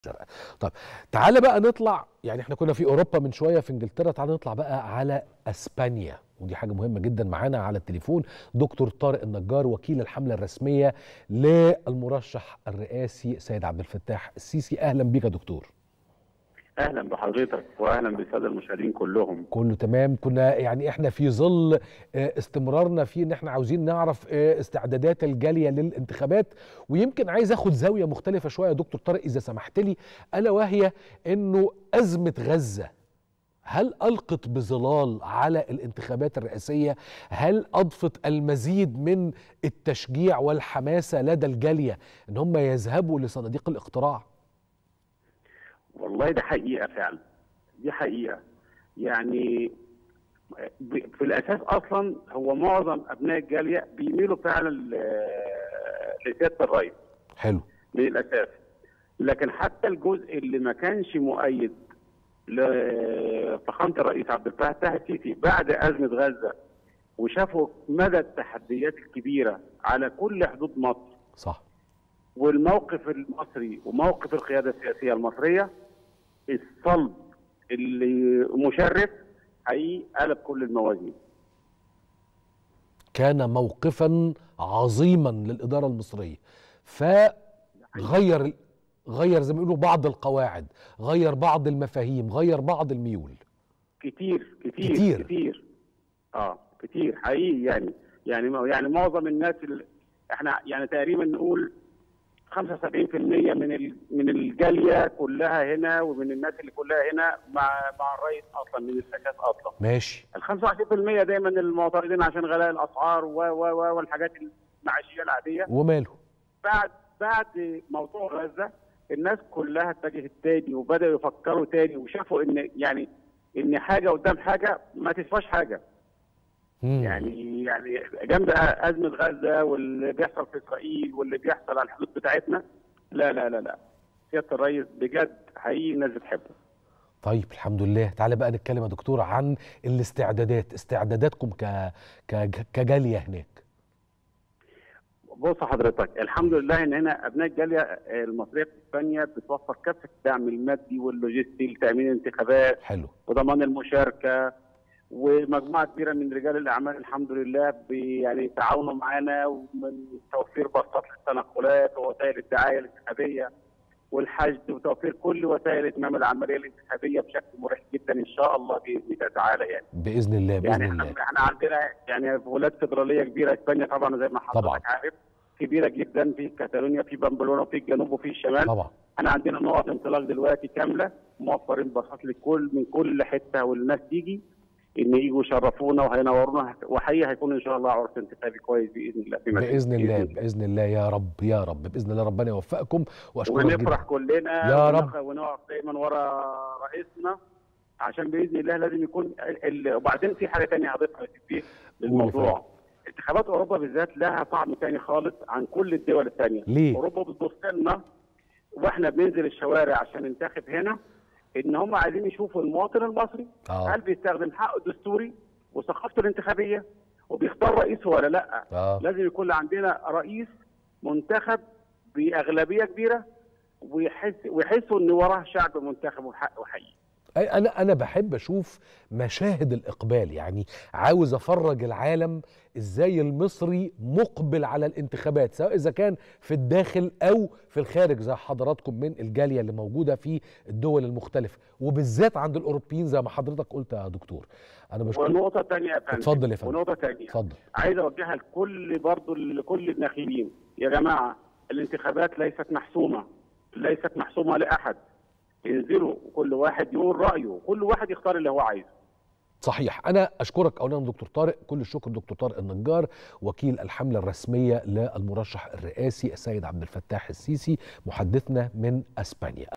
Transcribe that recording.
الشرق طب تعالى بقى نطلع يعني احنا كنا في اوروبا من شويه في انجلترا تعالى نطلع بقى على اسبانيا ودي حاجه مهمه جدا معانا على التليفون دكتور طارق النجار وكيل الحمله الرسميه للمرشح الرئاسي سيد عبد الفتاح السيسي اهلا بيك يا دكتور اهلا بحضرتك واهلا بالساده المشاهدين كلهم كله تمام كنا يعني احنا في ظل آه، استمرارنا في ان احنا عاوزين نعرف آه، استعدادات الجاليه للانتخابات ويمكن عايز اخد زاويه مختلفه شويه يا دكتور طارق اذا سمحت لي الا وهي انه ازمه غزه هل القت بظلال على الانتخابات الرئاسيه هل اضفت المزيد من التشجيع والحماسه لدى الجاليه ان هم يذهبوا لصناديق الاقتراع والله ده حقيقه فعلا دي حقيقه يعني ب- في الاساس اصلا هو معظم ابناء الجاليه بيميلوا فعلا ل- لسياده الرئيس حلو من الاساس لكن حتى الجزء اللي ما كانش مؤيد لفخامه الرئيس عبد الفتاح السيسي بعد ازمه غزه وشافوا مدى التحديات الكبيره على كل حدود مصر صح والموقف المصري وموقف القياده السياسيه المصريه الصلب اللي مشرف حقيقي قلب كل الموازين كان موقفا عظيما للإدارة المصرية فغير غير زي ما بيقولوا بعض القواعد غير بعض المفاهيم غير بعض الميول كتير كتير كتير. كتير, كتير. اه كتير حقيقي يعني يعني يعني معظم الناس اللي احنا يعني تقريبا نقول 75% من ال- من الجاليه كلها هنا ومن الناس اللي كلها هنا مع مع الرئيس اصلا من الاساس اصلا ماشي ال 25% دايما المعترضين عشان غلاء الاسعار و و و والحاجات المعيشيه العاديه وماله بعد بعد موضوع غزه الناس كلها اتجهت تاني وبداوا يفكروا تاني وشافوا ان يعني ان حاجه قدام حاجه ما تسواش حاجه مم. يعني يعني جنب ازمه غزه واللي بيحصل في اسرائيل واللي بيحصل على الحدود بتاعتنا لا لا لا لا سياده الرئيس بجد حقيقي الناس بتحبه طيب الحمد لله تعالى بقى نتكلم يا دكتور عن الاستعدادات استعداداتكم ك... ك... كجالية هناك بص حضرتك الحمد لله ان هنا ابناء الجاليه المصريه في اسبانيا بتوفر كافه الدعم المادي واللوجستي لتامين الانتخابات حلو وضمان المشاركه ومجموعه كبيره من رجال الاعمال الحمد لله بي- يعني تعاونوا معانا ومن توفير باصات للتنقلات ووسائل الدعايه الانتخابيه والحشد وتوفير كل وسائل اتمام العمليه الانتخابيه بشكل مريح جدا ان شاء الله باذن الله تعالى يعني. بإذن الله بإذن يعني الله احنا احنا عندنا يعني ولايات فدراليه كبيره اسبانيا طبعا زي ما حضرتك طبعا. عارف كبيره جدا في كاتالونيا في بامبلونا في الجنوب وفي الشمال طبعا احنا عندنا نقط انطلاق دلوقتي كامله موفرين باصات لكل من كل حته والناس تيجي ان يجوا يشرفونا وهينورونا وحقيقي هيكون ان شاء الله عرس انتخابي كويس باذن الله في مدينة- بإذن الله بإذن الله يا رب يا رب بإذن الله ربنا يوفقكم وأشكرك ونفرح جدا كلنا يا ونقف- رب. ونقف دايما ورا رئيسنا عشان باذن الله لازم يكون ال- ال- وبعدين في حاجه ثانيه هضيفها فيه قول يا للموضوع انتخابات اوروبا بالذات لها طعم ثاني خالص عن كل الدول الثانيه ليه؟ اوروبا بتبص لنا واحنا بننزل الشوارع عشان ننتخب هنا ان هم عايزين يشوفوا المواطن المصري آه. هل بيستخدم حقه الدستوري وثقافته الانتخابيه وبيختار رئيسه ولا لا آه. لازم يكون عندنا رئيس منتخب باغلبيه كبيره ويحس ويحسوا ان وراه شعب منتخب وحق وحقيقي أي انا انا بحب اشوف مشاهد الاقبال يعني عاوز افرج العالم ازاي المصري مقبل على الانتخابات سواء اذا كان في الداخل او في الخارج زي حضراتكم من الجاليه اللي موجوده في الدول المختلفه وبالذات عند الاوروبيين زي ما حضرتك قلت يا دكتور انا بشكر ونقطه ثانيه يا فندم اتفضل يا فندم. ونقطه ثانيه اتفضل عايز اوجهها لكل برضه لكل الناخبين يا جماعه الانتخابات ليست محسومه ليست محسومه لاحد انزلوا كل واحد يقول رايه كل واحد يختار اللي هو عايزه صحيح انا اشكرك اولا دكتور طارق كل الشكر دكتور طارق النجار وكيل الحمله الرسميه للمرشح الرئاسي السيد عبد الفتاح السيسي محدثنا من اسبانيا